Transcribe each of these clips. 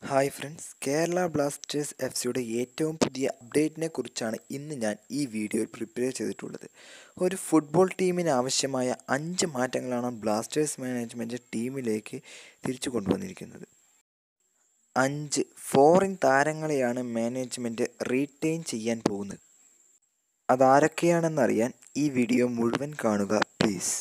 hi friends Kerala Blasters F സിയുടെ ഏറ്റവും പുതിയ അപ്ഡേറ്റിനെ കുറിച്ചാണ് ഇന്ന് ഞാൻ ഈ വീഡിയോയിൽ പ്രിപ്പയർ ചെയ്തിട്ടുള്ളത് ഒരു ഫുട്ബോൾ ടീമിന് ആവശ്യമായ അഞ്ച് മാറ്റങ്ങളാണ് ബ്ലാസ്റ്റേഴ്സ് മാനേജ്മെൻറ്റ് ടീമിലേക്ക് തിരിച്ചു കൊണ്ടുവന്നിരിക്കുന്നത് അഞ്ച് ഫോറിൻ താരങ്ങളെയാണ് മാനേജ്മെൻറ്റ് റീറ്റെയിൻ ചെയ്യാൻ പോകുന്നത് അതാരൊക്കെയാണെന്നറിയാൻ ഈ വീഡിയോ മുഴുവൻ കാണുക പ്ലീസ്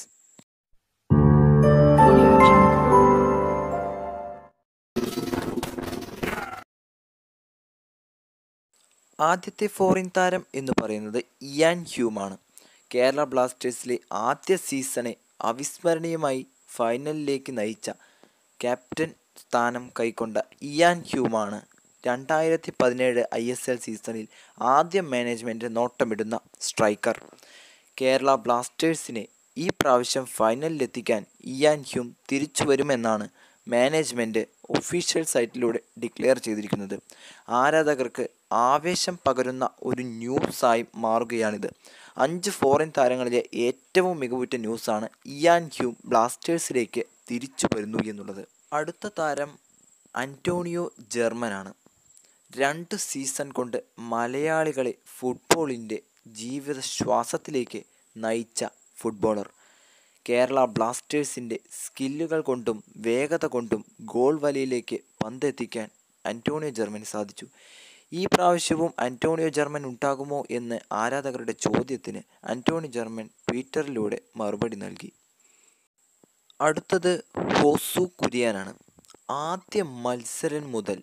ആദ്യത്തെ ഫോറിൻ താരം എന്ന് പറയുന്നത് ഇയാൻ ഹ്യൂമാണ് കേരള ബ്ലാസ്റ്റേഴ്സിലെ ആദ്യ സീസണെ അവിസ്മരണീയമായി ഫൈനലിലേക്ക് നയിച്ച ക്യാപ്റ്റൻ സ്ഥാനം കൈക്കൊണ്ട ഇയാൻ ഹ്യൂമാണ് രണ്ടായിരത്തി പതിനേഴ് ഐ എസ് എൽ സീസണിൽ ആദ്യ മാനേജ്മെൻറ്റ് നോട്ടമിടുന്ന സ്ട്രൈക്കർ കേരള ബ്ലാസ്റ്റേഴ്സിനെ ഈ പ്രാവശ്യം ഫൈനലിലെത്തിക്കാൻ ഇയാൻ ഹ്യൂം തിരിച്ചു വരുമെന്നാണ് മാനേജ്മെൻറ്റ് ഒഫീഷ്യൽ സൈറ്റിലൂടെ ഡിക്ലെയർ ചെയ്തിരിക്കുന്നത് ആരാധകർക്ക് ആവേശം പകരുന്ന ഒരു ന്യൂസായി മാറുകയാണിത് അഞ്ച് ഫോറിൻ താരങ്ങളിലെ ഏറ്റവും മികവുറ്റ ന്യൂസാണ് ഇയാൻ ഹ്യൂം ബ്ലാസ്റ്റേഴ്സിലേക്ക് തിരിച്ചു വരുന്നു എന്നുള്ളത് അടുത്ത താരം അന്റോണിയോ ജർമ്മനാണ് രണ്ട് സീസൺ കൊണ്ട് മലയാളികളെ ഫുട്ബോളിൻ്റെ ജീവിത ശ്വാസത്തിലേക്ക് നയിച്ച ഫുട്ബോളർ കേരള ബ്ലാസ്റ്റേഴ്സിൻ്റെ സ്കില്ലുകൾ കൊണ്ടും വേഗത കൊണ്ടും ഗോൾ വലയിലേക്ക് പന്തെത്തിക്കാൻ അന്റോണിയോ ജർമ്മന് സാധിച്ചു ഈ പ്രാവശ്യവും അന്റോണിയോ ജർമ്മൻ ഉണ്ടാകുമോ എന്ന് ആരാധകരുടെ ചോദ്യത്തിന് അന്റോണിയോ ജർമ്മൻ ട്വിറ്ററിലൂടെ മറുപടി നൽകി അടുത്തത് ഹോസു കുര്യനാണ് ആദ്യ മത്സരം മുതൽ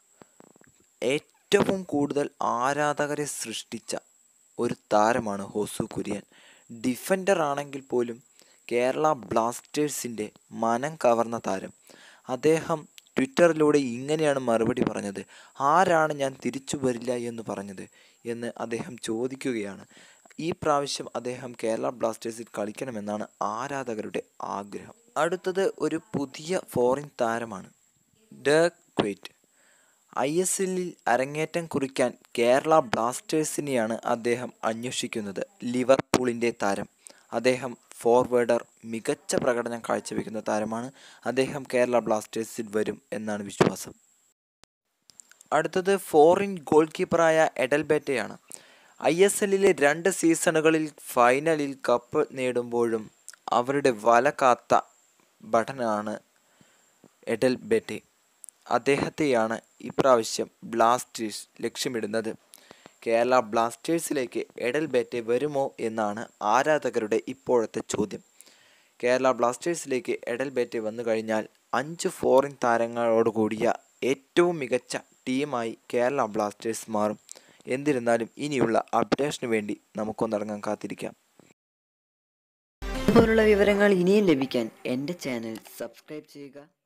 ഏറ്റവും കൂടുതൽ ആരാധകരെ സൃഷ്ടിച്ച ഒരു താരമാണ് ഹോസു കുര്യൻ ഡിഫൻഡർ ആണെങ്കിൽ പോലും കേരള ബ്ലാസ്റ്റേഴ്സിൻ്റെ മനം കവർന്ന താരം അദ്ദേഹം ട്വിറ്ററിലൂടെ ഇങ്ങനെയാണ് മറുപടി പറഞ്ഞത് ആരാണ് ഞാൻ തിരിച്ചു വരില്ല എന്ന് പറഞ്ഞത് എന്ന് അദ്ദേഹം ചോദിക്കുകയാണ് ഈ പ്രാവശ്യം അദ്ദേഹം കേരള ബ്ലാസ്റ്റേഴ്സിൽ കളിക്കണമെന്നാണ് ആരാധകരുടെ ആഗ്രഹം അടുത്തത് ഒരു പുതിയ ഫോറിൻ താരമാണ് ഡേക് ക്വേറ്റ് ഐ എസ് എല്ലിൽ അരങ്ങേറ്റം കുറിക്കാൻ കേരള ബ്ലാസ്റ്റേഴ്സിനെയാണ് അദ്ദേഹം അന്വേഷിക്കുന്നത് ലിവർപൂളിൻ്റെ താരം അദ്ദേഹം ഫോർവേഡർ മികച്ച പ്രകടനം കാഴ്ചവെക്കുന്ന താരമാണ് അദ്ദേഹം കേരള ബ്ലാസ്റ്റേഴ്സിൽ വരും എന്നാണ് വിശ്വാസം അടുത്തത് ഫോറിൻ ഗോൾ കീപ്പറായ എഡൽബേറ്റയാണ് ഐ എസ് എല്ലിലെ രണ്ട് സീസണുകളിൽ ഫൈനലിൽ കപ്പ് നേടുമ്പോഴും അവരുടെ വല കാത്ത ഭടനാണ് എഡൽ ബെറ്റെ അദ്ദേഹത്തെയാണ് ഇപ്രാവശ്യം ബ്ലാസ്റ്റേഴ്സ് ലക്ഷ്യമിടുന്നത് കേരള ബ്ലാസ്റ്റേഴ്സിലേക്ക് എഡൽ ബേറ്റെ വരുമോ എന്നാണ് ആരാധകരുടെ ഇപ്പോഴത്തെ ചോദ്യം കേരള ബ്ലാസ്റ്റേഴ്സിലേക്ക് എഡൽ ബേറ്റെ വന്നു കഴിഞ്ഞാൽ അഞ്ച് ഫോറിൻ താരങ്ങളോട് കൂടിയ ഏറ്റവും മികച്ച ടീമായി കേരള ബ്ലാസ്റ്റേഴ്സ് മാറും എന്നിരുന്നാലും ഇനിയുള്ള അപ്ഡേഷന് വേണ്ടി നമുക്കൊന്നിറങ്ങാൻ കാത്തിരിക്കാം ഇതുപോലുള്ള വിവരങ്ങൾ ഇനിയും ലഭിക്കാൻ എൻ്റെ ചാനൽ സബ്സ്ക്രൈബ് ചെയ്യുക